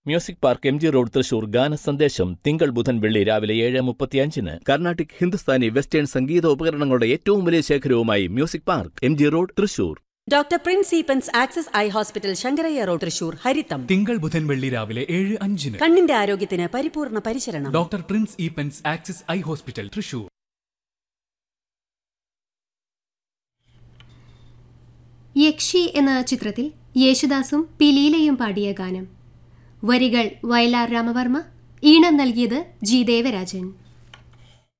music park M G road Thrissur ഗാന സന്ദേശം തിങ്കൾ ബുധൻ വെള്ളി രാവിലെ ഏഴ് മുപ്പത്തിയഞ്ചിന് കർണാട്ടിക് ഹിന്ദുസ്ഥാനി വെസ്റ്റേൺ സംഗീത ഉപകരണങ്ങളുടെ ഏറ്റവും വലിയ ശേഖരവുമായി music park M G road Thrissur doctor Prince Eapen's Axis eye hospital Sankarayya road Thrissur ഹരിത്തം തിങ്കൾ ബുധൻ വെള്ളി രാവിലെ ഏഴ് അഞ്ചിന് കണ്ണിന്റെ ആരോഗ്യത്തിന് പരിപൂർണ പരിചരണം doctor Prince Eapen's Axis eye hospital Thrissur Yakshi എന്ന ചിത്രത്തിൽ യേശുദാസും പി ലീലയും പാടിയ ഗാനം വരികൾ വയലാർ രാമവർമ്മ ഈണം നൽകിയത് ജി ദേവരാജൻ